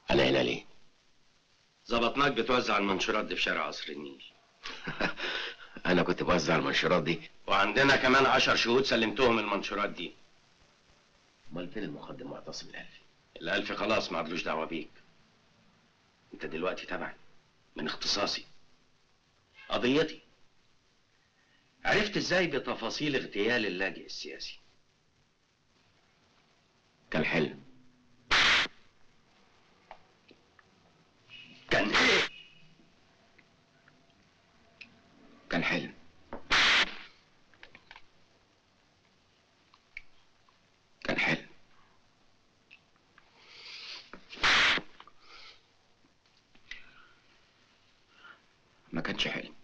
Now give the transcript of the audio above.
انا هنا ليه ظبطناك بتوزع المنشورات دي في شارع قصر النيل انا كنت بوزع المنشورات دي وعندنا كمان عشر شهود سلمتهم المنشورات دي امال فين المقدم معتصم الالفي الألف خلاص ما عدلوش دعوة بيك انت دلوقتي تبعي من اختصاصي قضيتي عرفت ازاي بتفاصيل اغتيال اللاجئ السياسي كان حلم كان ايه كان حلم كان حلم ما كانش حلم